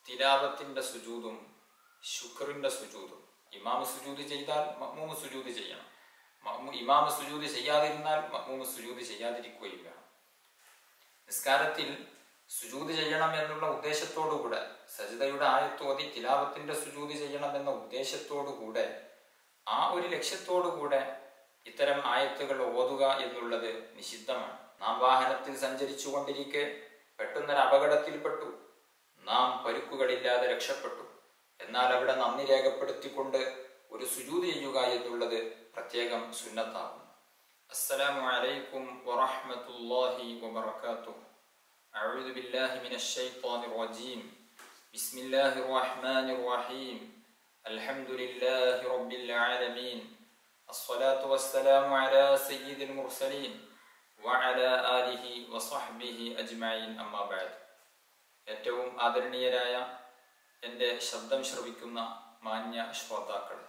തിലാവത്തിന്റെ സുജൂതും ശുക്രിന്റെ സുജൂതും ഇമാമ് സുജൂത് ചെയ്താൽ മഅ്മൂമ് സുജൂത് ചെയ്യണം മഅ്മൂ- ഇമാമ് സുജൂത് ചെയ്യാതിരുന്നാൽ മഅ്മൂമ് സുജൂത് ചെയ്യാതിരിക്കുകയും വേണം നിസ്കാരത്തിൽ സുജൂത് ചെയ്യണം എന്നുള്ള ഉദ്ദേശത്തോടുകൂടെ സജിതയുടെ ആയത്തോതി തിലാവത്തിന്റെ സുജൂത് ചെയ്യണം എന്ന ഉദ്ദേശത്തോടുകൂടെ ആ ഒരു ലക്ഷ്യത്തോടുകൂടെ ഇത്തരം ആയത്തുകൾ ഓതുക എന്നുള്ളത് നിഷിദ്ധമാണ് നാം വാഹനത്തിൽ സഞ്ചരിച്ചു കൊണ്ടിരിക്കെ പെട്ടെന്നൊരു അപകടത്തിൽപ്പെട്ടു നാം പരുക്കുകളില്ലാതെ രക്ഷപ്പെട്ടു എന്നാൽ അവിടെ നന്ദി രേഖപ്പെടുത്തിക്കൊണ്ട് ഒരു സുജൂത് ചെയ്യുക എന്നുള്ളത് പ്രത്യേകം സുന്നത്താകും അസ്സലാമു അലൈക്കും വറഹ്മത്തുള്ളാഹി വബറകാതുഹു أعوذ بالله من الشيطان الرجيم بسم الله الرحمن الرحيم الحمد لله رب العالمين الصلاة والسلام على سيد المرسلين وعلى آله وصحبه أجمعين أما بعد ഏറ്റവും ആദരണീയരായ എൻ്റെ ശബ്ദം ശ്രവിക്കുന്ന മാന്യ ശ്രോതാക്കൾ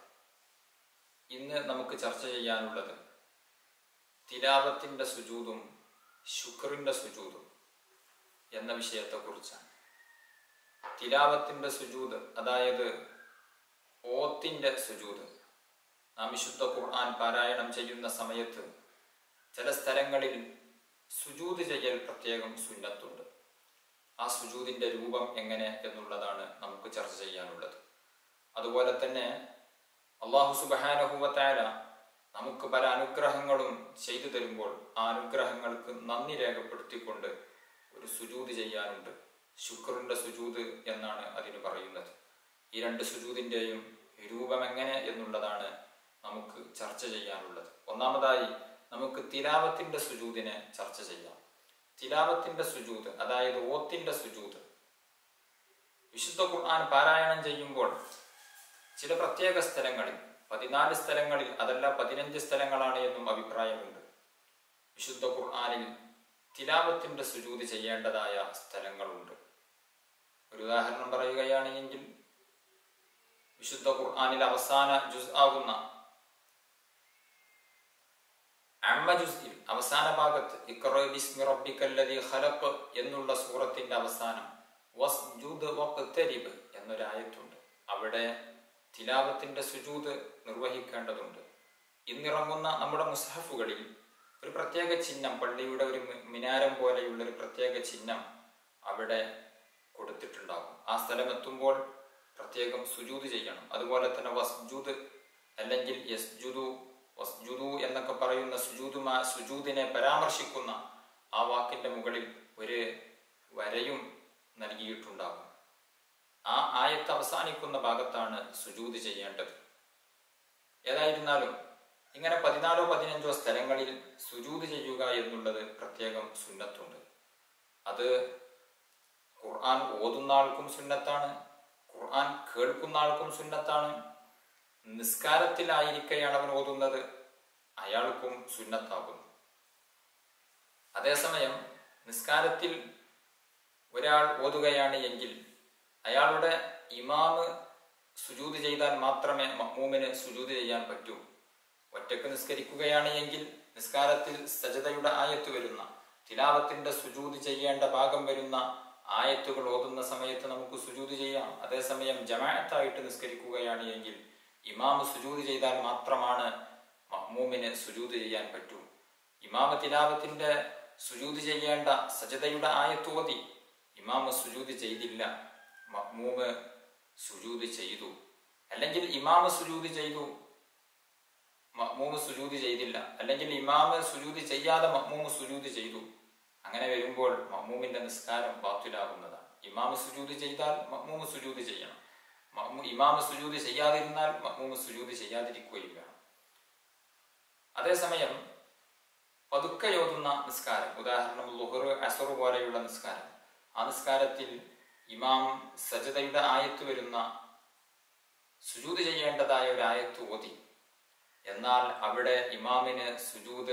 ഇന്ന് നമുക്ക് ചർച്ച ചെയ്യാനുള്ളത് തിലാവത്തിൻ്റെ സുജൂതും ശുക്രിൻ്റെ സുജൂതും എന്ന വിഷയത്തെക്കുറിച്ചാണ് തിലാവത്തിന്റെ സുജൂത് അതായത് ഓത്തിന്റെ സുജൂത് നാം വിശുദ്ധ ഖുർആൻ പാരായണം ചെയ്യുന്ന സമയത്ത് ചില സ്ഥലങ്ങളിൽ സുജൂത് ചെയ്യൽ പ്രത്യേകം സുന്നത്തുണ്ട് ആ സുജൂതിന്റെ രൂപം എങ്ങനെ എന്നുള്ളതാണ് നമുക്ക് ചർച്ച ചെയ്യാനുള്ളത് അതുപോലെ തന്നെ അള്ളാഹു സുബാനഹുവത്തായ നമുക്ക് പല അനുഗ്രഹങ്ങളും ചെയ്തു തരുമ്പോൾ ആ അനുഗ്രഹങ്ങൾക്ക് നന്ദി രേഖപ്പെടുത്തിക്കൊണ്ട് ഒരു സുജൂത് ചെയ്യാനുണ്ട് ശുക്രിന്റെ സുജൂത് എന്നാണ് അതിന് പറയുന്നത് ഈ രണ്ട് സുജൂതിന്റെയും രൂപം എങ്ങനെ എന്നുള്ളതാണ് നമുക്ക് ചർച്ച ചെയ്യാനുള്ളത് ഒന്നാമതായി നമുക്ക് തിലാവത്തിന്റെ സുജൂതിനെ ചർച്ച ചെയ്യാം തിലാവത്തിന്റെ സുജൂത് അതായത് ഓത്തിന്റെ സുജൂത് വിശുദ്ധ ഖുർആൻ പാരായണം ചെയ്യുമ്പോൾ ചില പ്രത്യേക സ്ഥലങ്ങളിൽ പതിനാല് സ്ഥലങ്ങളിൽ അതല്ല പതിനഞ്ച് സ്ഥലങ്ങളാണ് എന്നും അഭിപ്രായമുണ്ട് വിശുദ്ധ ഖുർആനിൽ തിലാവത്തിന്റെ സുജൂതി ചെയ്യേണ്ടതായ സ്ഥലങ്ങളുണ്ട് ഒരു ഉദാഹരണം പറയുകയാണെങ്കിൽ വിശുദ്ധ ഖുർആനിൽ അവസാന ജുസ് ആകുന്ന അമ്മ ജുസ്ഇൽ അവസാന ഭാഗത്ത് ഇഖ്റ ബിസ്മി റബ്ബിക്കല്ലദീ ഖലഖ് എന്നുള്ള സൂറത്തിന്റെ അവസാനം വസ്ജുദ് വഖ്തരിബ് എന്നൊരായത്തുണ്ട് അവിടെ തിലാവത്തിന്റെ സുജൂത് നിർവഹിക്കേണ്ടതുണ്ട് ഇന്നിറങ്ങുന്ന നമ്മുടെ മുസ്ഹഫുകളിൽ ഒരു പ്രത്യേക ചിഹ്നം പള്ളിയുടെ ഒരു മി- മിനാരം പോലെയുള്ള ഒരു പ്രത്യേക ചിഹ്നം അവിടെ കൊടുത്തിട്ടുണ്ടാകും ആ സ്ഥലമെത്തുമ്പോൾ പ്രത്യേകം സുജൂത് ചെയ്യണം അതുപോലെ തന്നെ വസ്ജുദ് അല്ലെങ്കിൽ യസ്ജുദു വസ്ജുദു എന്നൊക്കെ പറയുന്ന സുജൂതുമാ സുജൂദിനെ പരാമർശിക്കുന്ന ആ വാക്കിന്റെ മുകളിൽ ഒരു വരയും നൽകിയിട്ടുണ്ടാകും ആ ആയത്ത് അവസാനിക്കുന്ന ഭാഗത്താണ് സുജൂത് ചെയ്യേണ്ടത് ഏതായിരുന്നാലും ഇങ്ങനെ പതിനാലോ പതിനഞ്ചോ സ്ഥലങ്ങളിൽ സുജൂത് ചെയ്യുക എന്നുള്ളത് പ്രത്യേകം സുന്നത്തുണ്ട് അത് ഖുർആൻ ഓതുന്ന ആൾക്കും സുന്നത്താണ് ഖുർആൻ കേൾക്കുന്ന ആൾക്കും സുന്നത്താണ് നിസ്കാരത്തിലായിരിക്കെയാണ് അവൻ ഓതുന്നത് അയാൾക്കും സുന്നത്താകുന്നു അതേസമയം നിസ്കാരത്തിൽ ഒരാൾ ഓതുകയാണ് എങ്കിൽ അയാളുടെ ഇമാമ് സുജൂത് ചെയ്താൽ മാത്രമേ മഹ്മൂമിന് സുജൂത് ചെയ്യാൻ പറ്റൂ ഒറ്റക്ക് നിസ്കരിക്കുകയാണ് എങ്കിൽ നിസ്കാരത്തിൽ സജതയുടെ ആയത്ത് വരുന്ന തിലാവത്തിന്റെ സുജൂത് ചെയ്യേണ്ട ഭാഗം വരുന്ന ആയത്തുകൾ ഓതുന്ന സമയത്ത് നമുക്ക് സുജൂത് ചെയ്യാം അതേസമയം ജമാഅത്തായിട്ട് നിസ്കരിക്കുകയാണ് എങ്കിൽ ഇമാമ് സുജൂത് ചെയ്താൽ മാത്രമാണ് മഹ്മൂമിന് സുജൂത് ചെയ്യാൻ പറ്റൂ ഇമാമ തിലാവത്തിന്റെ സുജൂത് ചെയ്യേണ്ട സജതയുടെ ആയത്ത് ഓതി ഇമാമ് സുജൂത് ചെയ്തില്ല മഹ്മൂമ് സുജൂത് ചെയ്തു അല്ലെങ്കിൽ ഇമാമ് സുജൂത് ചെയ്തു മഹ്മൂമ് സുജൂത് ചെയ്തില്ല അല്ലെങ്കിൽ ഇമാമ് സുജൂത് ചെയ്യാതെ മഹ്മൂമ് സുജൂത് ചെയ്തു അങ്ങനെ വരുമ്പോൾ മഹ്മൂമിന്റെ നിസ്കാരം ബാത്തിലാകുന്നതാണ് ഇമാമ് സുജൂത് ചെയ്താൽ മഹ്മൂമ് സുജൂത് ചെയ്യണം മഹ്മൂ- ഇമാമ് സുജൂത് ചെയ്യാതിരുന്നാൽ മഹ്മൂമ് സുജൂത് ചെയ്യാതിരിക്കുകയും വേണം അതേസമയം പതുക്കെ യോതുന്ന നിസ്കാരം ഉദാഹരണം ലുഹർ അസർ പോലെയുള്ള നിസ്കാരം ആ നിസ്കാരത്തിൽ ഇമാം സജതയുടെ ആയത്ത് വരുന്ന സുജൂത് ചെയ്യേണ്ടതായ ഒരു ആയത്ത് ഓതി എന്നാൽ അവിടെ ഇമാമിന് സുജൂത്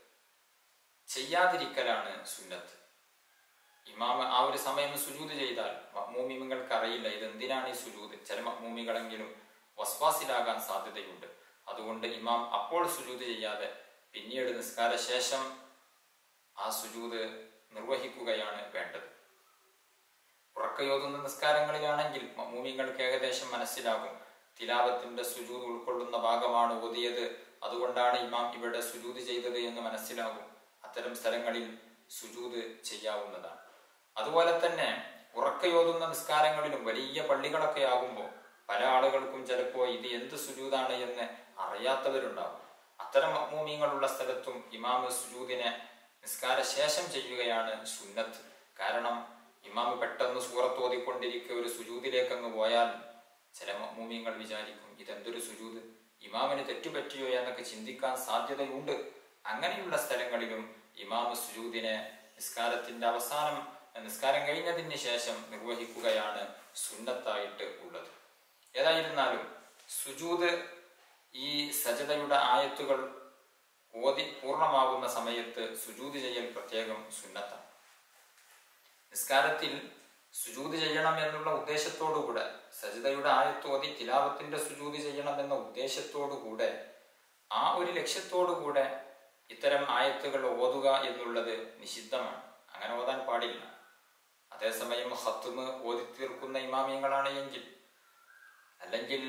ചെയ്യാതിരിക്കലാണ് സുന്നത്ത് ഇമാം ആ ഒരു സമയം സുജൂത് ചെയ്താൽ മഹ്മൂമിങ്ങൾക്ക് അറിയില്ല ഇത് എന്തിനാണ് ഈ സുജൂത് ചില മഹ്മൂമികളെങ്കിലും വസ്വാസിലാകാൻ സാധ്യതയുണ്ട് അതുകൊണ്ട് ഇമാം അപ്പോൾ സുജൂത് ചെയ്യാതെ പിന്നീട് നിസ്കാര ശേഷം ആ സുജൂത് നിർവഹിക്കുകയാണ് വേണ്ടത് ഉറക്കയോതുന്ന നിസ്കാരങ്ങളിലാണെങ്കിൽ മമ്മൂമിങ്ങൾക്ക് ഏകദേശം മനസ്സിലാകും തിലാവത്തിന്റെ സുജൂത് ഉൾക്കൊള്ളുന്ന ഭാഗമാണ് ഓതിയത് അതുകൊണ്ടാണ് ഇമാം ഇവിടെ സുജൂത് ചെയ്തത് എന്ന് മനസ്സിലാകും അത്തരം സ്ഥലങ്ങളിൽ സുജൂത് ചെയ്യാവുന്നതാണ് അതുപോലെ തന്നെ ഉറക്കയോതുന്ന നിസ്കാരങ്ങളിലും വലിയ പള്ളികളൊക്കെ ആകുമ്പോൾ പല ആളുകൾക്കും ചിലപ്പോൾ ഇത് എന്ത് സുജൂതാണ് എന്ന് അറിയാത്തവരുണ്ടാകും അത്തരം മമ്മൂമിങ്ങളുള്ള സ്ഥലത്തും ഇമാമ് സുജൂദിനെ നിസ്കാര ശേഷം ചെയ്യുകയാണ് സുന്നത്ത് കാരണം ഇമാമ് പെട്ടെന്ന് സൂറത്ത് ഓതിക്കൊണ്ടിരിക്കുക ഒരു സുജൂദിലേക്ക് അങ്ങ് പോയാൽ ചില മമ്മൂമിയങ്ങൾ വിചാരിക്കും ഇതെന്തൊരു സുജൂത് ഇമാമിന് തെറ്റുപറ്റിയോ എന്നൊക്കെ ചിന്തിക്കാൻ സാധ്യതയുണ്ട് അങ്ങനെയുള്ള സ്ഥലങ്ങളിലും ഇമാമ് സുജൂദിനെ നിസ്കാരത്തിന്റെ അവസാനം നിസ്കാരം കഴിഞ്ഞതിന് ശേഷം നിർവഹിക്കുകയാണ് സുന്നത്തായിട്ട് ഉള്ളത് ഏതായിരുന്നാലും സുജൂത് ഈ സജതയുടെ ആയത്തുകൾ ഓതി പൂർണ്ണമാകുന്ന സമയത്ത് സുജൂത് ചെയ്യൽ പ്രത്യേകം സുന്നത്താണ് നിസ്കാരത്തിൽ സുജൂത് ചെയ്യണം എന്നുള്ള ഉദ്ദേശത്തോടുകൂടെ സജിതയുടെ ആയത്ത് ഓതി തിലാവത്തിന്റെ സുജൂത് ചെയ്യണം എന്ന ഉദ്ദേശത്തോടുകൂടെ ആ ഒരു ലക്ഷ്യത്തോടുകൂടെ ഇത്തരം ആയത്തുകൾ ഓതുക എന്നുള്ളത് നിഷിദ്ധമാണ് അങ്ങനെ ഓതാൻ പാടില്ല അതേസമയം ഹത്തുമ് ഓതി തീർക്കുന്ന ഇമാമിയങ്ങളാണ് എങ്കിൽ അല്ലെങ്കിൽ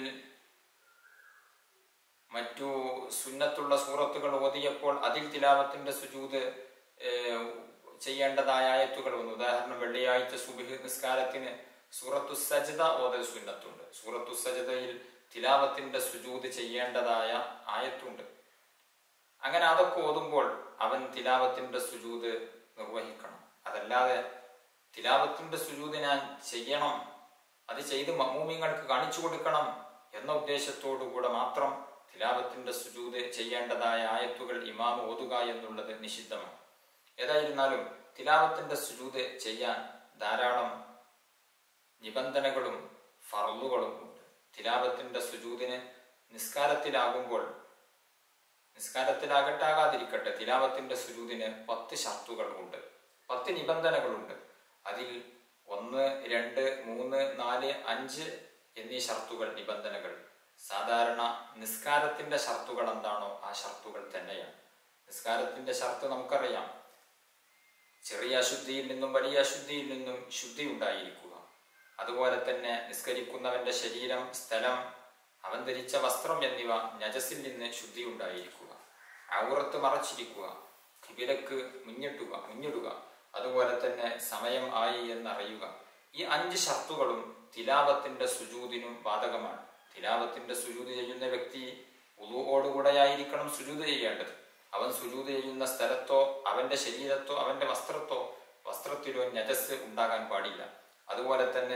മറ്റു സുന്നത്തുള്ള സൂറത്തുകൾ ഓതിയപ്പോൾ അതിൽ തിലാവത്തിന്റെ സുജൂത് ഏഹ്, ചെയ്യേണ്ടതായ ആയത്തുകൾ വന്നു ഉദാഹരണം വെള്ളിയാഴ്ച സുബിഹ് നിസ്കാരത്തിന് സൂറത്തു സജദ ഓതൽ സുന്നത്തുണ്ട് സൂറത്തു സജദയിൽ തിലാവത്തിന്റെ സുജൂത് ചെയ്യേണ്ടതായ ആയത്തുണ്ട് അങ്ങനെ അതൊക്കെ ഓതുമ്പോൾ അവൻ തിലാവത്തിന്റെ സുജൂത് നിർവഹിക്കണം അതല്ലാതെ തിലാവത്തിന്റെ സുജൂത് ഞാൻ ചെയ്യണം അത് ചെയ്ത് മമ്മൂമിങ്ങൾക്ക് കാണിച്ചു കൊടുക്കണം എന്ന ഉദ്ദേശത്തോടുകൂടെ മാത്രം തിലാവത്തിന്റെ സുജൂത് ചെയ്യേണ്ടതായ ആയത്തുകൾ ഇമാം ഓതുക എന്നുള്ളത് നിഷിദ്ധമാണ് ഏതായിരുന്നാലും തിലാവത്തിന്റെ സുജൂത് ചെയ്യാൻ ധാരാളം നിബന്ധനകളും ഫറലുകളും ഉണ്ട് തിലാവത്തിന്റെ സുജൂതിന് നിസ്കാരത്തിലാകുമ്പോൾ നിസ്കാരത്തിലാകട്ടെ ആകാതിരിക്കട്ടെ തിലാവത്തിന്റെ സുജൂതിന് പത്ത് ഷർത്തുകൾ ഉണ്ട് പത്ത് നിബന്ധനകളുണ്ട് അതിൽ ഒന്ന് രണ്ട് മൂന്ന് നാല് അഞ്ച് എന്നീ ഷർത്തുകൾ നിബന്ധനകൾ സാധാരണ നിസ്കാരത്തിന്റെ ഷർത്തുകൾ എന്താണോ ആ ഷർത്തുകൾ തന്നെയാണ് നിസ്കാരത്തിന്റെ ഷർത്ത് നമുക്കറിയാം ചെറിയ അശുദ്ധിയിൽ നിന്നും വലിയ അശുദ്ധിയിൽ നിന്നും ശുദ്ധി ഉണ്ടായിരിക്കുക അതുപോലെ തന്നെ നിസ്കരിക്കുന്നവന്റെ ശരീരം സ്ഥലം അവൻ ധരിച്ച വസ്ത്രം എന്നിവ നജസിൽ നിന്ന് ശുദ്ധി ഉണ്ടായിരിക്കുക ഔറത്ത് മറച്ചിരിക്കുക കിബിലക്ക് മുന്നിട്ടുക മുന്നിടുക അതുപോലെ തന്നെ സമയം ആയി എന്നറിയുക ഈ അഞ്ച് ഷർത്തുകളും തിലാവത്തിന്റെ സുജൂതിനും ബാധകമാണ് തിലാവത്തിന്റെ സുജൂത് ചെയ്യുന്ന വ്യക്തി ഉളുവോടുകൂടെയായിരിക്കണം സുജൂത് ചെയ്യേണ്ടത് അവൻ സുജൂത് ചെയ്യുന്ന സ്ഥലത്തോ അവന്റെ ശരീരത്തോ അവന്റെ വസ്ത്രത്തോ വസ്ത്രത്തിലോ നജസ് ഉണ്ടാകാൻ പാടില്ല അതുപോലെ തന്നെ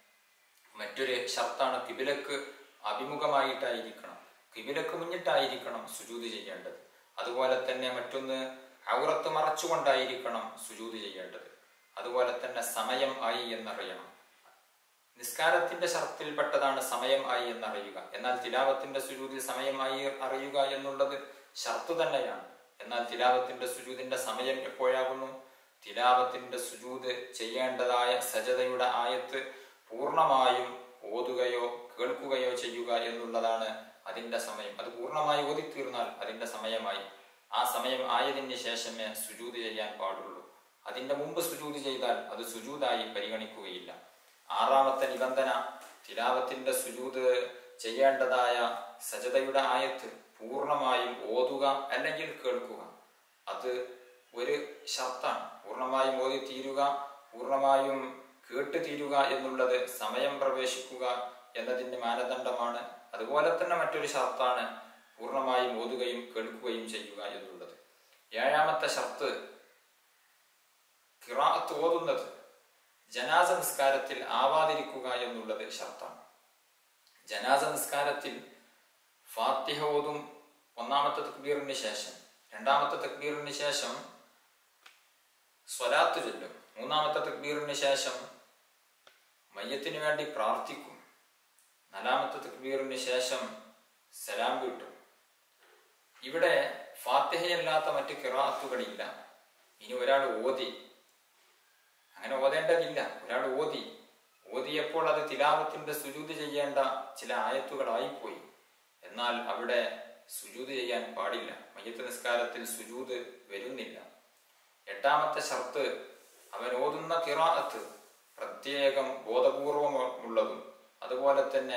മറ്റൊരു ഷർത്താണ് കിബിലക്ക് അഭിമുഖമായിട്ടായിരിക്കണം കിബിലക്ക് മുന്നിട്ടായിരിക്കണം സുജൂത് ചെയ്യേണ്ടത് അതുപോലെ തന്നെ മറ്റൊന്ന് ഔറത്ത് മറച്ചുകൊണ്ടായിരിക്കണം സുജൂത് ചെയ്യേണ്ടത് അതുപോലെ തന്നെ സമയം ആയി എന്നറിയണം നിസ്കാരത്തിന്റെ ഷർത്തിൽപ്പെട്ടതാണ് സമയം ആയി എന്നറിയുക എന്നാൽ തിലാവത്തിന്റെ സുജൂതിൽ സമയമായി അറിയുക എന്നുള്ളത് ഷർത്ത് തന്നെയാണ് എന്നാൽ തിലാവത്തിന്റെ സുജൂതിന്റെ സമയം എപ്പോഴാകുന്നു തിലാവത്തിന്റെ സുജൂത് ചെയ്യേണ്ടതായ സജതയുടെ ആയത്ത് പൂർണ്ണമായും ഓതുകയോ കേൾക്കുകയോ ചെയ്യുക എന്നുള്ളതാണ് അതിന്റെ സമയം അത് പൂർണ്ണമായി ഓതിത്തീർന്നാൽ അതിന്റെ സമയമായി ആ സമയം ആയതിന് ശേഷമേ സുജൂത് ചെയ്യാൻ പാടുള്ളൂ അതിന്റെ മുമ്പ് സുജൂത് ചെയ്താൽ അത് സുജൂതായി പരിഗണിക്കുകയില്ല ആറാമത്തെ നിബന്ധന തിലാവത്തിന്റെ സുജൂത് ചെയ്യേണ്ടതായ സജതയുടെ ആയത്ത് പൂർണ്ണമായും ഓതുക അല്ലെങ്കിൽ കേൾക്കുക അത് ഒരു ഷർത്താണ് പൂർണ്ണമായും ഓതി തീരുക പൂർണ്ണമായും കേട്ട് തീരുക എന്നുള്ളത് സമയം പ്രവേശിക്കുക എന്നതിന്റെ മാനദണ്ഡമാണ് അതുപോലെ തന്നെ മറ്റൊരു ഷർത്താണ് പൂർണ്ണമായും ഓതുകയും കേൾക്കുകയും ചെയ്യുക എന്നുള്ളത് ഏഴാമത്തെ ഷർത്ത് കിറാത്ത് ഓതുന്നത് ജനാസ നിസ്കാരത്തിൽ ആവാതിരിക്കുക എന്നുള്ളത് ഷർത്താണ് ജനാസ നിസ്കാരത്തിൽ ഫാത്തിഹ ഓതും ഒന്നാമത്തെ തക്ബീറിന് ശേഷം രണ്ടാമത്തെ തക്ബീറിന് ശേഷം സ്വലാത്ത് ചൊല്ലും മൂന്നാമത്തെ തക്ബീറിന് ശേഷം മയ്യത്തിന് വേണ്ടി പ്രാർത്ഥിക്കും നാലാമത്തെ തക്ബീറിന് ശേഷം സലാം വീട്ടും ഇവിടെ ഫാത്തിഹയല്ലാത്ത മറ്റ് കിറാത്തുകളില്ല ഇനി ഒരാൾ ഓതി അങ്ങനെ ഓതേണ്ടതില്ല ഒരാൾ ഓതി ഓതിയപ്പോൾ അത് തിലാവത്തിന്റെ സുജൂത് ചെയ്യേണ്ട ചില ആയത്തുകളായിപ്പോയി എന്നാൽ അവിടെ സുജൂത് ചെയ്യാൻ പാടില്ല മയ്യത്ത് നിസ്കാരത്തിൽ സുജൂത് വരുന്നില്ല എട്ടാമത്തെ ഷർത്ത് അവൻ ഓതുന്ന കിറാഅത്ത് പ്രത്യേകം ബോധപൂർവമുള്ളതും അതുപോലെ തന്നെ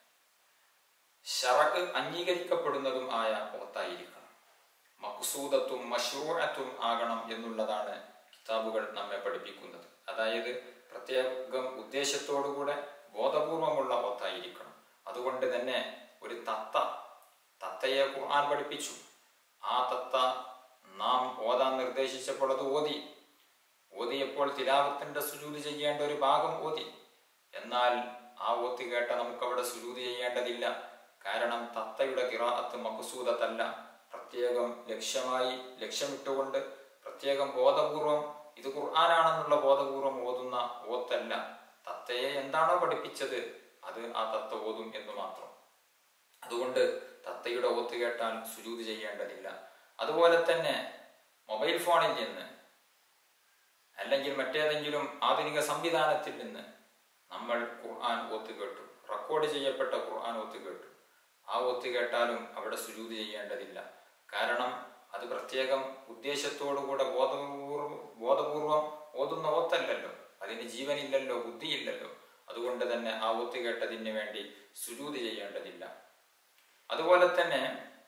ഷറക്ക് അംഗീകരിക്കപ്പെടുന്നതും ആയ ഓത്തായിരിക്കണം മക്സൂദത്തും മഷ്റൂഅത്തും ആകണം എന്നുള്ളതാണ് കിതാബുകൾ നമ്മെ പഠിപ്പിക്കുന്നത് അതായത് പ്രത്യേകം ഉദ്ദേശത്തോടുകൂടെ ബോധപൂർവമുള്ള ഓത്തായിരിക്കണം അതുകൊണ്ട് തന്നെ ഒരു തത്ത തത്തയെ ഖുർആൻ പഠിപ്പിച്ചു ആ തത്ത നാം ഓതാൻ നിർദ്ദേശിച്ചപ്പോൾ അത് ഓതി ഓതിയപ്പോൾ തിലാവത്തിന്റെ സുജൂതി ചെയ്യേണ്ട ഒരു ഭാഗം ഓതി എന്നാൽ ആ ഓത്തി കേട്ട നമുക്ക് അവിടെ സുജൂതി ചെയ്യേണ്ടതില്ല കാരണം തത്തയുടെ കിറാഅത്ത് മക്കുസൂദത്തല്ല പ്രത്യേകം ലക്ഷ്യമായി ലക്ഷ്യമിട്ടുകൊണ്ട് പ്രത്യേകം ബോധപൂർവം ഇത് ഖുർആനാണെന്നുള്ള ബോധപൂർവം ഓതുന്ന ഓത്തല്ല തത്തയെ എന്താണോ പഠിപ്പിച്ചത് അത് ആ തത്ത ഓതും എന്ന് മാത്രം അതുകൊണ്ട് തത്തയുടെ ഓത്ത് കേട്ടാൽ സുജൂത് ചെയ്യേണ്ടതില്ല അതുപോലെ തന്നെ മൊബൈൽ ഫോണിൽ നിന്ന് അല്ലെങ്കിൽ മറ്റേതെങ്കിലും ആധുനിക സംവിധാനത്തിൽ നിന്ന് നമ്മൾ ഖുർആൻ ഓത്ത് കേട്ടു റെക്കോർഡ് ചെയ്യപ്പെട്ട ഖുർആൻ ഓത്ത് കേട്ടു ആ ഒത്ത് കേട്ടാലും അവിടെ സുജൂത് ചെയ്യേണ്ടതില്ല കാരണം അത് പ്രത്യേകം ഉദ്ദേശത്തോടുകൂടെ ബോധപൂർവം ബോധപൂർവം ഓതുന്ന ഓത്തല്ലല്ലോ അതിന് ജീവനില്ലല്ലോ ബുദ്ധിയില്ലല്ലോ അതുകൊണ്ട് തന്നെ ആ ഒത്ത് കേട്ടതിന് വേണ്ടി സുജൂത് ചെയ്യേണ്ടതില്ല അതുപോലെ തന്നെ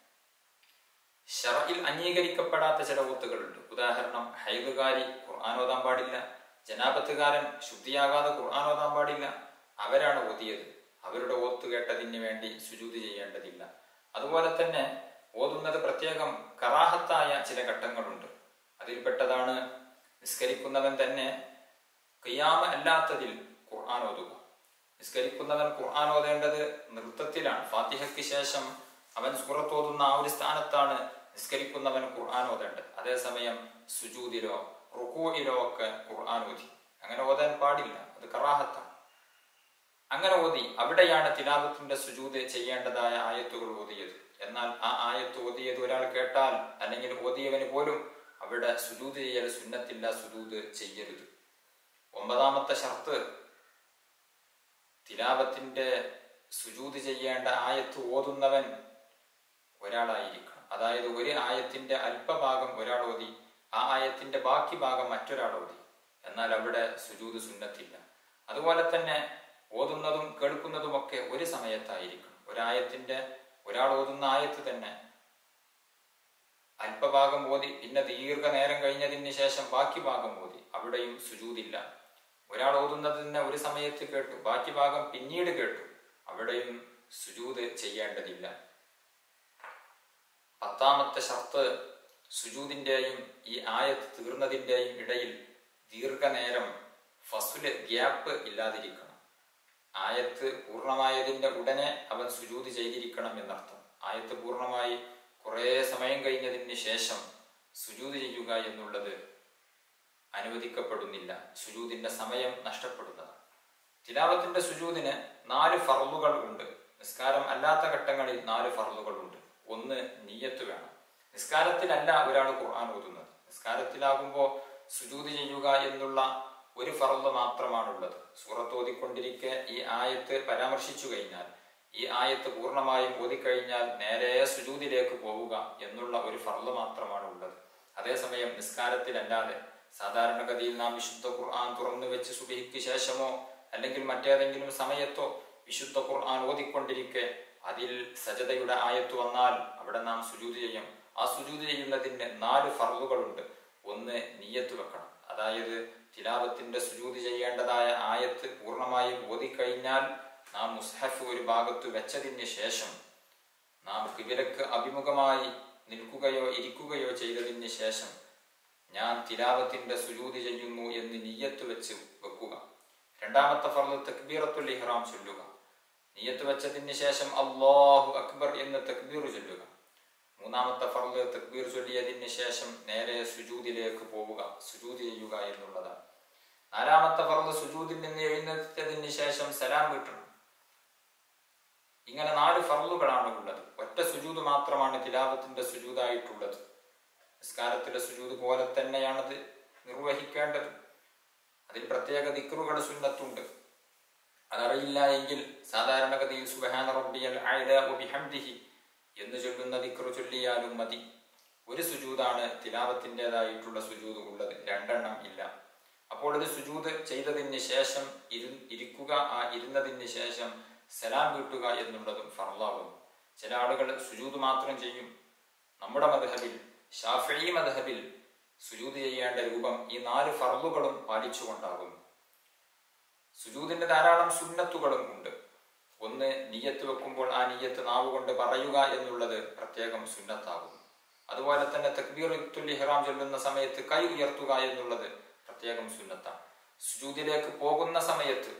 ഷറയിൽ അംഗീകരിക്കപ്പെടാത്ത ചില ഓത്തുകളുണ്ട് ഉദാഹരണം ഹൈദുകാരി ഖുർആൻ ഓതാൻ പാടില്ല ജനാപത്തുകാരൻ ശുദ്ധിയാകാതെ ഖുർആൻ ഓതാൻ പാടില്ല അവരാണ് ഓതിയത് അവരുടെ ഓത്ത് കേട്ടതിന് വേണ്ടി സുജൂതി ചെയ്യേണ്ടതില്ല അതുപോലെ തന്നെ ഓതുന്നത് പ്രത്യേകം കറാഹത്തായ ചില ഘട്ടങ്ങളുണ്ട് അതിൽപ്പെട്ടതാണ് നിസ്കരിക്കുന്നവൻ തന്നെ കയ്യാമ അല്ലാത്തതിൽ ഖുർആൻ ഓതുക നിസ്കരിക്കുന്നവൻ ഖുർആൻ ഓതേണ്ടത് നൃത്തത്തിലാണ് ഫാത്തിഹയ്ക്ക് ശേഷം അവൻ സൂറത്ത് ഓതുന്ന ആ ഒരു സ്ഥാനത്താണ് നിസ്കരിക്കുന്നവൻ ഖുർആൻ ഓതേണ്ടത് അതേസമയം സുജൂദിലോ റുക്കൂയിലോ ഒക്കെ ഖുർആൻ ഓതി അങ്ങനെ ഓതാൻ പാടില്ല അത് കറാഹത്താണ് അങ്ങനെ ഓതി അവിടെയാണ് തിലാവത്തിന്റെ സുജൂത് ചെയ്യേണ്ടതായ ആയത്തുകൾ ഓതിയത് എന്നാൽ ആ ആയത്ത് ഓതിയത് ഒരാൾ കേട്ടാൽ അല്ലെങ്കിൽ ഓതിയവന് പോലും അവിടെ സുജൂത് ചെയ്യൽ സുന്നത്തില്ല സുജൂത് ചെയ്യരുത് ഒമ്പതാമത്തെ ഷർത്ത് തിലാവത്തിന്റെ സുജൂത് ചെയ്യേണ്ട ആയത്ത് ഓതുന്നവൻ ഒരാളായിരിക്കണം അതായത് ഒരു ആയത്തിന്റെ അല്പഭാഗം ഒരാൾ ഓതി ആ ആയത്തിന്റെ ബാക്കി ഭാഗം മറ്റൊരാൾ ഓതി എന്നാൽ അവിടെ സുജൂത് സുന്നത്തില്ല അതുപോലെ തന്നെ ഓതുന്നതും കേൾക്കുന്നതുമൊക്കെ ഒരു സമയത്തായിരിക്കണം ഒരായത്തിന്റെ ഒരാൾ ഓതുന്ന ആയത്ത് തന്നെ അല്പഭാഗം ഓതി പിന്നെ ദീർഘനേരം കഴിഞ്ഞതിന് ശേഷം ബാക്കി ഭാഗം ഓതി അവിടെയും സുജൂതില്ല ഒരാൾ ഓതുന്നത് തന്നെ ഒരു സമയത്ത് കേട്ടു ബാക്കി ഭാഗം പിന്നീട് കേട്ടു അവിടെയും സുജൂത് ചെയ്യേണ്ടതില്ല പത്താമത്തെ ഷർത്ത് സുജൂതിന്റെയും ഈ ആയത്ത് തീർന്നതിന്റെയും ഇടയിൽ ദീർഘനേരം ഫസുല് ഗ്യാപ്പ് ഇല്ലാതിരിക്കണം ആയത്ത് പൂർണ്ണമായതിന്റെ ഉടനെ അവൻ സുജൂത് ചെയ്തിരിക്കണം എന്നർത്ഥം ആയത്ത് പൂർണ്ണമായി കുറേ സമയം കഴിഞ്ഞതിന് ശേഷം സുജൂത് ചെയ്യുക എന്നുള്ളത് അനുവദിക്കപ്പെടുന്നില്ല സുജൂതിന്റെ സമയം നഷ്ടപ്പെടുന്നതാണ് തിലാവത്തിന്റെ സുജൂതിന് നാല് ഫറലുകൾ ഉണ്ട് നിസ്കാരം അല്ലാത്ത ഘട്ടങ്ങളിൽ നാല് ഫറലുകൾ ഉണ്ട് ഒന്ന് നീയത്ത് വേണം നിസ്കാരത്തിലല്ല ഒരാൾ ഖുർആൻ ഓതുന്നത് നിസ്കാരത്തിലാകുമ്പോൾ സുജൂത് ചെയ്യുക എന്നുള്ള ഒരു ഫറല് മാത്രമാണുള്ളത് സൂറത്ത് ഓതിക്കൊണ്ടിരിക്കെ ഈ ആയത്ത് പരാമർശിച്ചു കഴിഞ്ഞാൽ ഈ ആയത്ത് പൂർണ്ണമായും ഓതിക്കഴിഞ്ഞാൽ നേരെ സുജൂതിലേക്ക് പോവുക എന്നുള്ള ഒരു ഫറല് മാത്രമാണ് ഉള്ളത് അതേസമയം നിസ്കാരത്തിലല്ലാതെ സാധാരണഗതിയിൽ നാം വിശുദ്ധ ഖുർആൻ തുറന്നു വെച്ച് സുബിഹിക്ക് ശേഷമോ അല്ലെങ്കിൽ മറ്റേതെങ്കിലും സമയത്തോ വിശുദ്ധ ഖുർആൻ ഓതിക്കൊണ്ടിരിക്കെ അതിൽ സജതയുടെ ആയത്ത് വന്നാൽ അവിടെ നാം സുജൂത് ചെയ്യും ആ സുജൂത് ചെയ്യുന്നതിന് നാല് ഫർളുകളുണ്ട് ഒന്ന് നീയത്ത് വെക്കണം അതായത് തിലാവത്തിന്റെ സുജൂത് ചെയ്യേണ്ടതായ ആയത്ത് പൂർണ്ണമായും ഓതിക്കഴിഞ്ഞാൽ നാം മുസ്ഹഫ് ഒരു ഭാഗത്ത് വെച്ചതിന് ശേഷം നാം കിബിലക്ക് അഭിമുഖമായി നിൽക്കുകയോ ഇരിക്കുകയോ ചെയ്തതിന് ശേഷം ഞാൻ തിലാവത്തിന്റെ സുജൂത് ചെയ്യുന്നു എന്ന് നീയത്ത് വെച്ച് വെക്കുക രണ്ടാമത്തെ ഫർദ് തക്ബീറത്തുൽ ഇഹ്റാം ചൊല്ലുക നീയത്ത് വെച്ചതിന് ശേഷം അള്ളാഹു അക്ബർ എന്ന് തക്ബീർ ചൊല്ലുക മൂന്നാമത്തെ ഫർദ് തക്ബീർ ചൊല്ലിയതിന് ശേഷം നേരെ സുജൂദിലേക്ക് പോവുക സുജൂദ് ചെയ്യുക എന്നുള്ളതാണ് നാലാമത്തെ ഫർദ് സുജൂദിൽ നിന്ന് എഴുന്നേറ്റതിന് ശേഷം സലാം വീട്ടണം ഇങ്ങനെ നാല് ഫർളുകളാണ് ഉള്ളത് ഒറ്റ സുജൂദ് മാത്രമാണ് തിലാവത്തിന്റെ സുജൂദായിട്ടുള്ളത് നിസ്കാരത്തിലെ സുജൂദ് പോലെ തന്നെയാണത് നിർവഹിക്കേണ്ടത് അതിൽ പ്രത്യേക ദിക്റുകൾ സുന്നത്തുണ്ട് അതറിയില്ല എങ്കിൽ സാധാരണഗതിയിൽ സുബഹാന റബ്ബിയൽ അഅ്ല വബിഹംദിഹി എന്ന് ചൊല്ലുന്ന ദിക്റു ചൊല്ലിയാലും മതി ഒരു സുജൂദാണ് തിലാവത്തിൻ്റെതായിട്ടുള്ള സുജൂദ് ഉള്ളത് രണ്ടെണ്ണം ഇല്ല അപ്പോൾ ഒരു സുജൂത് ചെയ്തതിന് ശേഷം ഇരു ഇരിക്കുക ആ ഇരുന്നതിന് ശേഷം സലാം വീട്ടുക എന്നുള്ളതും ഫർലാകും ചില ആളുകൾ സുജൂത് മാത്രം ചെയ്യും നമ്മുടെ മധഹബിൽ ഷാഫി മധഹബിൽ സുജൂത് ചെയ്യേണ്ട രൂപം ഈ നാല് ഫർളുകളും പാലിച്ചുകൊണ്ടാകുന്നു സുജൂതിന്റെ ധാരാളം സുന്നത്തുകളും ഉണ്ട് ഒന്ന് നീയത്ത് വെക്കുമ്പോൾ ആ നീയത്ത് നാവ് കൊണ്ട് പറയുക എന്നുള്ളത് പ്രത്യേകം സുന്നത്താകും അതുപോലെ തന്നെ തക്ബീറുൽ ഇഹ്റാം ചൊല്ലുന്ന സമയത്ത് കൈ ഉയർത്തുക എന്നുള്ളത് പ്രത്യേകം സുന്നത്താണ് സുജൂദിലേക്ക് പോകുന്ന സമയത്ത്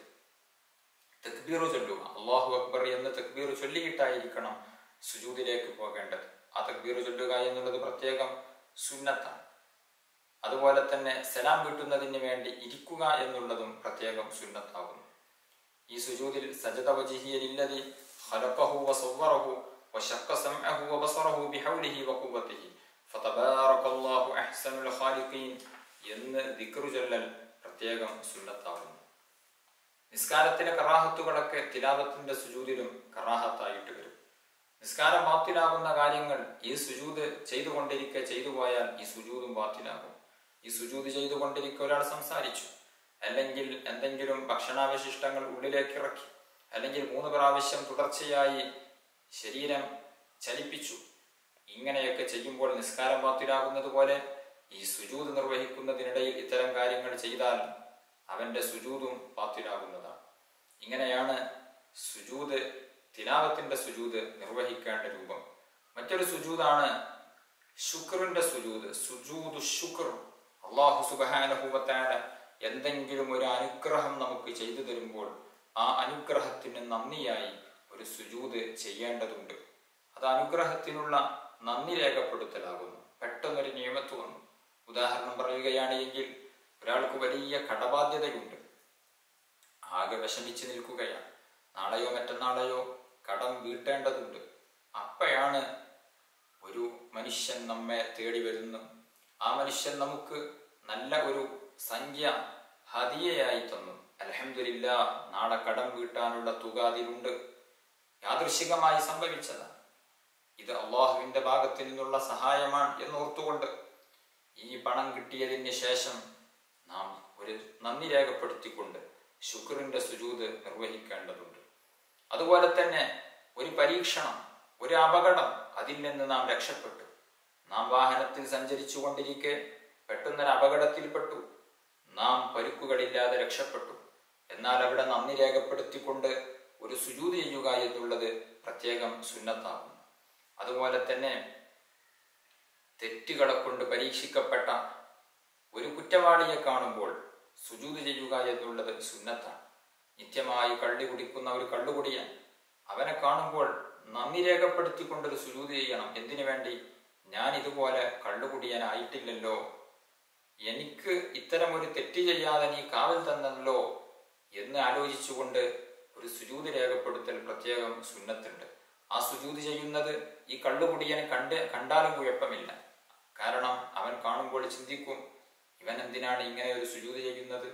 തക്ബീറു ചൊല്ലുക അള്ളാഹു അക്ബർ എന്ന് തക്ബീർ ചൊല്ലിയിട്ടായിരിക്കണം സുജൂദിലേക്ക് പോകേണ്ടത് ആ തക്ബീർ ചൊല്ലുക എന്നുള്ളത് പ്രത്യേകം സുന്നത്താണ് അതുപോലെ തന്നെ സലാം വീട്ടുന്നതിന് വേണ്ടി ഇരിക്കുക എന്നുള്ളതും പ്രത്യേകം സുന്നത്താകുന്നു ഈ സുജൂദിൽ സജദ വജിഹിയലില്ലതി ഖലഖഹു വസവ്വറഹു وشق سمعه وبصره بحوله وقوته فتبارك الله أحسن الخالقين എന്ന് ദിക്റു ചൊല്ലൽ പ്രത്യേകം സുന്നത്താകുന്നു നിസ്കാരത്തിലെ കറാഹത്തുകളൊക്കെ തിലാവത്തിന്റെ സുജൂതിലും കറാഹത്തായിട്ട് വരും നിസ്കാരം ബാത്തിലാകുന്ന കാര്യങ്ങൾ ഈ സുജൂത് ചെയ്തുകൊണ്ടിരിക്കെ ചെയ്തു പോയാൽ ഈ സുജൂതും ബാത്തിലാകും ഈ സുജൂത് ചെയ്തുകൊണ്ടിരിക്കെ ഒരാൾ സംസാരിച്ചു അല്ലെങ്കിൽ എന്തെങ്കിലും ഭക്ഷണാവശിഷ്ടങ്ങൾ ഉള്ളിലേക്ക് ഇറക്കി അല്ലെങ്കിൽ മൂന്ന് പ്രാവശ്യം തുടർച്ചയായി ശരീരം ചലിപ്പിച്ചു ഇങ്ങനെയൊക്കെ ചെയ്യുമ്പോൾ നിസ്കാരം ബാത്തിലാകുന്നത് പോലെ ഈ സുജൂത് നിർവഹിക്കുന്നതിനിടയിൽ ഇത്തരം കാര്യങ്ങൾ ചെയ്താൽ അവന്റെ സുജൂതും ബാത്തിലാകുന്നതാണ് ഇങ്ങനെയാണ് സുജൂത് തിലാവത്തിന്റെ സുജൂത് നിർവഹിക്കേണ്ട രൂപം മറ്റൊരു സുജൂതാണ് ശുക്രിന്റെ സുജൂത് സുജൂദ് ശുക്ർ അള്ളാഹു സുബാനുഭവത്താല എന്തെങ്കിലും ഒരു അനുഗ്രഹം നമുക്ക് ചെയ്തു തരുമ്പോൾ ആ അനുഗ്രഹത്തിന് നന്ദിയായി ഒരു സുജൂത് ചെയ്യേണ്ടതുണ്ട് അത് അനുഗ്രഹത്തിനുള്ള നന്ദി രേഖപ്പെടുത്തലാകുന്നു പെട്ടെന്നൊരു നിയമത്ത് വന്നു ഉദാഹരണം പറയുകയാണ് എങ്കിൽ ഒരാൾക്ക് വലിയ കടബാധ്യതയുണ്ട് ആകെ വിഷമിച്ച് നിൽക്കുകയാണ് നാളെയോ മറ്റന്നാളെയോ കടം വീട്ടേണ്ടതുണ്ട് അപ്പോഴാണ് ഒരു മനുഷ്യൻ നമ്മെ തേടി വരുന്നു ആ മനുഷ്യൻ നമുക്ക് നല്ല ഒരു സംഖ്യ ഹതിയയായി തന്നു അലഹമില്ല നാളെ കടം വീട്ടാനുള്ള തുക അതിലുണ്ട് യാദൃശികമായി സംഭവിച്ചതാണ് ഇത് അള്ളാഹുവിന്റെ ഭാഗത്തു നിന്നുള്ള സഹായമാണ് എന്നോർത്തുകൊണ്ട് ഈ പണം കിട്ടിയതിന് ശേഷം നാം ഒരു നന്ദി രേഖപ്പെടുത്തിക്കൊണ്ട് ശുക്രിന്റെ സുജൂത് നിർവഹിക്കേണ്ടതുണ്ട് അതുപോലെ തന്നെ ഒരു പരീക്ഷണം ഒരു അപകടം അതിൽ നിന്ന് നാം രക്ഷപ്പെട്ടു നാം വാഹനത്തിൽ സഞ്ചരിച്ചു കൊണ്ടിരിക്കെ പെട്ടെന്നൊരു അപകടത്തിൽപ്പെട്ടു നാം പരുക്കുകളില്ലാതെ രക്ഷപ്പെട്ടു എന്നാൽ അവിടെ നന്ദി രേഖപ്പെടുത്തിക്കൊണ്ട് ഒരു സുജൂത് ചെയ്യുക എന്നുള്ളത് പ്രത്യേകം സുന്നത്താകുന്നു അതുപോലെ തന്നെ തെറ്റുകളെ കൊണ്ട് പരീക്ഷിക്കപ്പെട്ട ഒരു കുറ്റവാളിയെ കാണുമ്പോൾ സുജൂത് ചെയ്യുക എന്നുള്ളത് സുന്നത്താണ് നിത്യമായി കള്ളി കുടിക്കുന്ന ഒരു കള്ളുകുടിയൻ അവനെ കാണുമ്പോൾ നന്ദി രേഖപ്പെടുത്തിക്കൊണ്ടൊരു സുജൂത് ചെയ്യണം എന്തിനു വേണ്ടി ഞാൻ ഇതുപോലെ കള്ളുകുടിയനായിട്ടില്ലല്ലോ എനിക്ക് ഇത്തരം ഒരു തെറ്റ് ചെയ്യാതെ നീ കാവൽ തന്നല്ലോ എന്ന് ആലോചിച്ചുകൊണ്ട് ഒരു സുജൂത് രേഖപ്പെടുത്തൽ പ്രത്യേകം സുന്നത്തുണ്ട് ആ സുജൂത് ചെയ്യുന്നത് ഈ കള്ളുകുടിയനെ കണ്ട് കണ്ടാലും കുഴപ്പമില്ല കാരണം അവൻ കാണുമ്പോൾ ചിന്തിക്കും ഇവൻ എന്തിനാണ് ഇങ്ങനെ ഒരു സുജൂത് ചെയ്യുന്നത്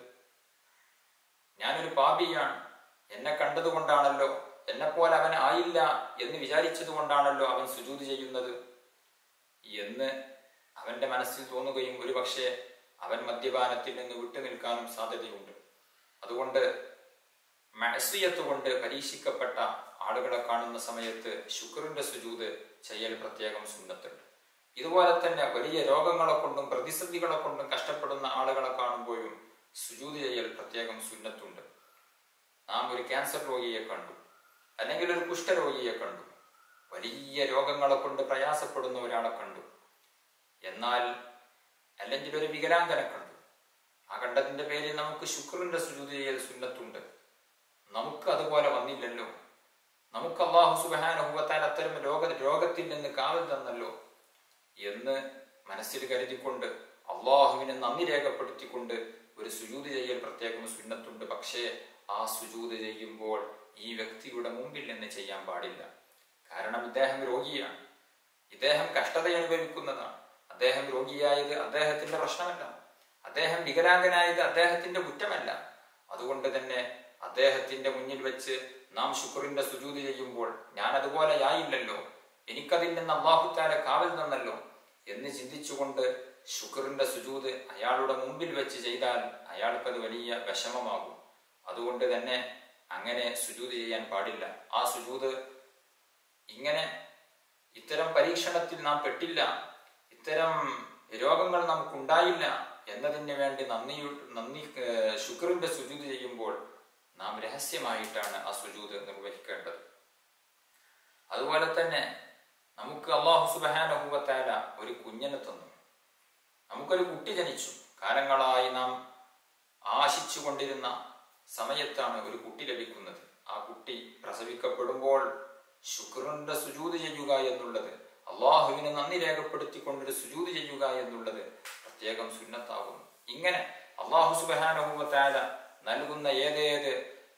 ഞാനൊരു പാപിയാണ് എന്നെ കണ്ടതുകൊണ്ടാണല്ലോ എന്നെ പോലെ അവൻ ആയില്ല എന്ന് വിചാരിച്ചത് കൊണ്ടാണല്ലോ അവൻ സുജൂത് ചെയ്യുന്നത് എന്ന് അവന്റെ മനസ്സിൽ തോന്നുകയും ഒരുപക്ഷെ അവൻ മദ്യപാനത്തിൽ നിന്ന് വിട്ടുനിൽക്കാനും സാധ്യതയുണ്ട് അതുകൊണ്ട് മഴസിയത്ത് കൊണ്ട് പരീക്ഷിക്കപ്പെട്ട ആളുകളെ കാണുന്ന സമയത്ത് ശുക്രിന്റെ സുജൂത് ചെയ്യൽ പ്രത്യേകം സുന്നത്തുണ്ട് ഇതുപോലെ തന്നെ വലിയ രോഗങ്ങളെ കൊണ്ടും പ്രതിസന്ധികളെ കൊണ്ടും കഷ്ടപ്പെടുന്ന ആളുകളെ കാണുമ്പോഴും സുജൂത് ചെയ്യൽ പ്രത്യേകം സുന്നത്തുണ്ട് നാം ഒരു ക്യാൻസർ രോഗിയെ കണ്ടു അല്ലെങ്കിൽ ഒരു കുഷ്ഠരോഗിയെ കണ്ടു വലിയ രോഗങ്ങളെ കൊണ്ട് പ്രയാസപ്പെടുന്ന ഒരാളെ കണ്ടു എന്നാൽ അല്ലെങ്കിൽ ഒരു വികലാംഗനെ കണ്ടു ആ കണ്ടതിന്റെ പേരിൽ നമുക്ക് ശുക്രന്റെ സുജൂത് ചെയ്യൽ സുന്നത്തുണ്ട് നമുക്ക് അതുപോലെ വന്നില്ലല്ലോ നമുക്ക് അള്ളാഹു സുബാനുഭവത്താൽ അത്തരം രോഗ രോഗത്തിൽ നിന്ന് കാവൽ തന്നല്ലോ എന്ന് മനസ്സിൽ കരുതിക്കൊണ്ട് അള്ളാഹുവിനെ നന്ദി രേഖപ്പെടുത്തിക്കൊണ്ട് ഒരു സുജൂത് ചെയ്യൽ പ്രത്യേകം സുന്നത്തുണ്ട് പക്ഷേ ആ സുജൂത് ചെയ്യുമ്പോൾ ഈ വ്യക്തിയുടെ മുമ്പിൽ നിന്ന് ചെയ്യാൻ പാടില്ല കാരണം ഇദ്ദേഹം രോഗിയാണ് ഇദ്ദേഹം കഷ്ടത അനുഭവിക്കുന്നതാണ് അദ്ദേഹം രോഗിയായത് അദ്ദേഹത്തിന്റെ പ്രശ്നമല്ല അദ്ദേഹം വികലാംഗനായത് അദ്ദേഹത്തിന്റെ കുറ്റമല്ല അതുകൊണ്ട് തന്നെ അദ്ദേഹത്തിന്റെ മുന്നിൽ വെച്ച് നാം ശുക്രിന്റെ സുജൂതി ചെയ്യുമ്പോൾ ഞാൻ അതുപോലെ ആയില്ലല്ലോ എനിക്കതിൽ നിന്ന് അള്ളാഹുത്താല കാവൽ തന്നല്ലോ എന്ന് ചിന്തിച്ചുകൊണ്ട് ശുക്രിന്റെ സുജൂത് അയാളുടെ മുമ്പിൽ വെച്ച് ചെയ്താൽ അയാൾക്കത് വലിയ വിഷമമാകും അതുകൊണ്ട് തന്നെ അങ്ങനെ സുജൂത് ചെയ്യാൻ പാടില്ല ആ സുജൂത് ഇങ്ങനെ ഇത്തരം പരീക്ഷണത്തിൽ നാം പെട്ടില്ല ഇത്തരം രോഗങ്ങൾ നമുക്കുണ്ടായില്ല എന്നതിന് വേണ്ടി നന്ദി നന്ദി ഏർ ശുക്രിന്റെ സുജൂത് ചെയ്യുമ്പോൾ നാം രഹസ്യമായിട്ടാണ് ആ സുജൂത് നിർവഹിക്കേണ്ടത് അതുപോലെ തന്നെ നമുക്ക് അള്ളാഹു സുബാനുഭവത്താല ഒരു കുഞ്ഞിനെ തന്നു നമുക്കൊരു കുട്ടി ജനിച്ചു കാലങ്ങളായി നാം ആശിച്ചു കൊണ്ടിരുന്ന സമയത്താണ് ഒരു കുട്ടി ലഭിക്കുന്നത് ആ കുട്ടി പ്രസവിക്കപ്പെടുമ്പോൾ ശുക്രന്റെ സുജൂത് ചെയ്യുക എന്നുള്ളത് അള്ളാഹുവിന് നന്ദി രേഖപ്പെടുത്തിക്കൊണ്ടൊരു സുജൂത് ചെയ്യുക എന്നുള്ളത് പ്രത്യേകം സുന്നത്താകുന്നു ഇങ്ങനെ അള്ളാഹു സുബാനുഭവത്താല നൽകുന്ന ഏതേത്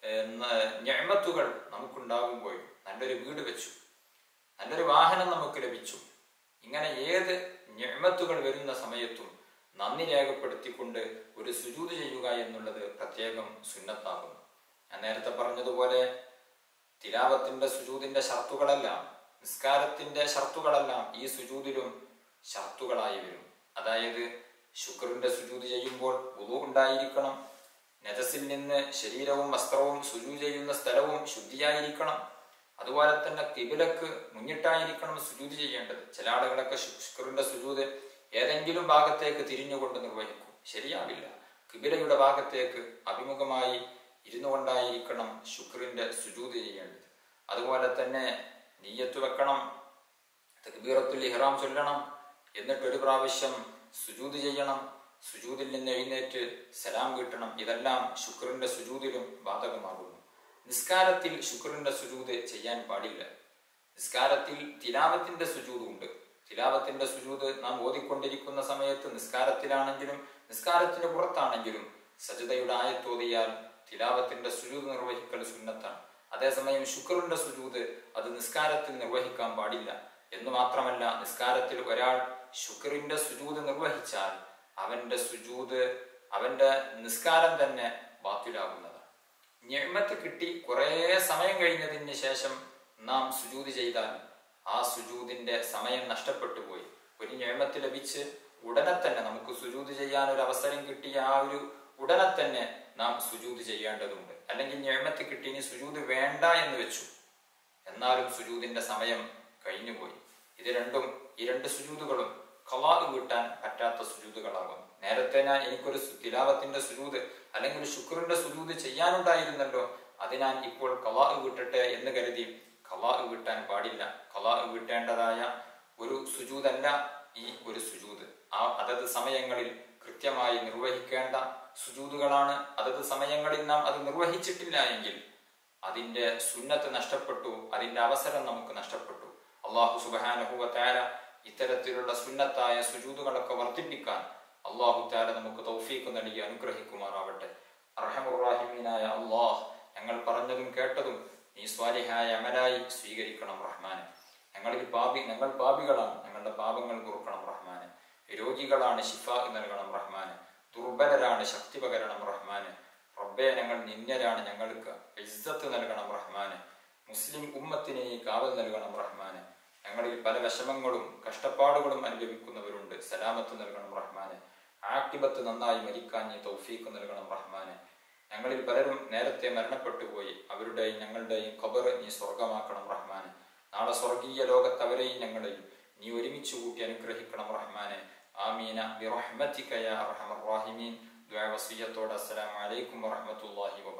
ഞമത്തുകൾ നമുക്കുണ്ടാകുമ്പോൾ നല്ലൊരു വീട് വെച്ചു നല്ലൊരു വാഹനം നമുക്ക് ലഭിച്ചു ഇങ്ങനെ ഏത് ഞമത്തുകൾ വരുന്ന സമയത്തും നന്ദി രേഖപ്പെടുത്തിക്കൊണ്ട് ഒരു സുജൂത് ചെയ്യുക എന്നുള്ളത് പ്രത്യേകം സുന്നത്താകുന്നു ഞാൻ നേരത്തെ പറഞ്ഞതുപോലെ തിലാവത്തിന്റെ സുജൂതിന്റെ ഷർത്തുകളെല്ലാം നിസ്കാരത്തിന്റെ ഷർത്തുകളെല്ലാം ഈ സുജൂതിലും ഷർത്തുകളായി വരും അതായത് ശുക്രന്റെ സുജൂത് ചെയ്യുമ്പോൾ ഉളു ഉണ്ടായിരിക്കണം നജസിൽ നിന്ന് ശരീരവും വസ്ത്രവും സുജു ചെയ്യുന്ന സ്ഥലവും ശുദ്ധിയായിരിക്കണം അതുപോലെ തന്നെ കിബിലക്ക് മുന്നിട്ടായിരിക്കണം സുജൂത് ചെയ്യേണ്ടത് ചില ആളുകളൊക്കെ ശുക്രന്റെ സുജൂത് ഏതെങ്കിലും ഭാഗത്തേക്ക് തിരിഞ്ഞുകൊണ്ട് നിർവഹിക്കും ശരിയാവില്ല കിബിലയുടെ ഭാഗത്തേക്ക് അഭിമുഖമായി ഇരുന്നു കൊണ്ടായിരിക്കണം ശുക്രിന്റെ സുജൂത് ചെയ്യേണ്ടത് അതുപോലെ തന്നെ നീയത്ത് വെക്കണം തക്ബീറത്തുൽ ഇഹ്റാം ചൊല്ലണം എന്നിട്ട് ഒരു പ്രാവശ്യം സുജൂത് ചെയ്യണം സുജൂതിൽ നിന്ന് എഴുന്നേറ്റ് സലാം കിട്ടണം ഇതെല്ലാം ശുക്രന്റെ സുജൂതിലും ബാധകമാകുന്നു നിസ്കാരത്തിൽ ശുക്രന്റെ സുജൂത് ചെയ്യാൻ പാടില്ല നിസ്കാരത്തിൽ തിലാവത്തിന്റെ സുജൂത് ഉണ്ട് തിലാവത്തിന്റെ സുജൂത് നാം ഓതിക്കൊണ്ടിരിക്കുന്ന സമയത്ത് നിസ്കാരത്തിലാണെങ്കിലും നിസ്കാരത്തിന് പുറത്താണെങ്കിലും സജതയുടെ ആയത്തോതിയാൽ തിലാവത്തിന്റെ സുജൂത് നിർവഹിക്കൽ സുന്നത്താണ് അതേസമയം ശുക്രന്റെ സുജൂത് അത് നിസ്കാരത്തിൽ നിർവഹിക്കാൻ പാടില്ല എന്ന് മാത്രമല്ല നിസ്കാരത്തിൽ ഒരാൾ ശുക്രിന്റെ സുജൂത് നിർവഹിച്ചാൽ അവന്റെ സുജൂത് അവന്റെ നിസ്കാരം തന്നെ ബാത്തിലാകുന്നതാണ് ഞെമ്മത്ത് കിട്ടി കുറേ സമയം കഴിഞ്ഞതിന് ശേഷം നാം സുജൂത് ചെയ്താൽ ആ സുജൂതിന്റെ സമയം നഷ്ടപ്പെട്ടു പോയി ഒരു ഞെമ്മത്ത് ലഭിച്ച് ഉടനെ തന്നെ നമുക്ക് സുജൂത് ചെയ്യാൻ ഒരു അവസരം കിട്ടിയ ആ ഒരു ഉടനെ തന്നെ നാം സുജൂത് ചെയ്യേണ്ടതുണ്ട് അല്ലെങ്കിൽ ഞെമ്മത്ത് കിട്ടി ഇനി സുജൂത് വേണ്ട എന്ന് വെച്ചു എന്നാലും സുജൂതിന്റെ സമയം കഴിഞ്ഞുപോയി ഇത് രണ്ടും ഈ രണ്ട് സുജൂതുകളും ഖലാഖ് വീട്ടാൻ പറ്റാത്ത സുജൂതുകളാകുന്നു നേരത്തെ ഞാൻ എനിക്കൊരു സു- തിലാവത്തിന്റെ സുജൂത് അല്ലെങ്കിൽ ശുക്രന്റെ സുജൂത് ചെയ്യാനുണ്ടായിരുന്നല്ലോ അത് ഞാൻ ഇപ്പോൾ ഖലാഖ് വീട്ടട്ടെ എന്ന് കരുതി ഖലാഖ് വീട്ടാൻ പാടില്ല ഖലാഖ് വീട്ടേണ്ടതായ ഒരു സുജൂതല്ല ഈ ഒരു സുജൂത് ആ അതത് സമയങ്ങളിൽ കൃത്യമായി നിർവഹിക്കേണ്ട സുജൂതുകളാണ് അതത് സമയങ്ങളിൽ നാം അത് നിർവഹിച്ചിട്ടില്ല എങ്കിൽ അതിന്റെ സുന്നത്ത് നഷ്ടപ്പെട്ടു അതിന്റെ അവസരം നമുക്ക് നഷ്ടപ്പെട്ടു അള്ളാഹു സുബാനഹുവ താര ഇത്തരത്തിലുള്ള സുന്നത്തായ സുജൂതുകളൊക്കെ വർദ്ധിപ്പിക്കാൻ അള്ളാഹു താര നമുക്ക് തൗഫീഖ് നൽകി അനുഗ്രഹിക്കുമാറാവട്ടെ അർഹമുറാഹിമീനായ അള്ളാഹ് ഞങ്ങൾ പറഞ്ഞതും കേട്ടതും നീ സ്വാലിഹായ അമലായി സ്വീകരിക്കണം റഹ്മാനെ ഞങ്ങളിൽ പാപി ഞങ്ങൾ പാപികളാണ് ഞങ്ങളുടെ പാപങ്ങൾ കുറുക്കണം റഹ്മാനെ രോഗികളാണ് ഷിഫ നൽകണം റഹ്മാനെ ദുർബലരാണ് ശക്തി പകരണം റഹ്മാനെ റബ്ബെ ഞങ്ങൾ നിന്യരാണ് ഞങ്ങൾക്ക് ഇസ്സത്ത് നൽകണം റഹ്മാനെ മുസ്ലിം ഉമ്മത്തിന് നീ കാവൽ നൽകണം റഹ്മാനെ ഞങ്ങളിൽ പല വിഷമങ്ങളും കഷ്ടപ്പാടുകളും അനുഭവിക്കുന്നവരുണ്ട് സലാമത്ത് നൽകണം റഹ്മാനെ ആക്കിബത്ത് നന്നായി മരിക്കാൻ നീ തൗഫീഖ് നൽകണം റഹ്മാനെ ഞങ്ങളിൽ പലരും നേരത്തെ മരണപ്പെട്ടു പോയി അവരുടെയും ഞങ്ങളുടെയും ഖബർ നീ സ്വർഗമാക്കണം റഹ്മാനെ നാളെ സ്വർഗീയ ലോകത്ത് അവരെയും ഞങ്ങളെയും നീ ഒരുമിച്ച് കൂട്ടി അനുഗ്രഹിക്കണം റഹ്മാനെ ആമീന ബിറഹ്മതിക യാ അർഹമർ റാഹിമീൻ ദുആ വസിയത്തോടെ അസ്സലാമു അലൈക്കും വറഹ്മത്തുള്ളാഹി വബറകാതുഹു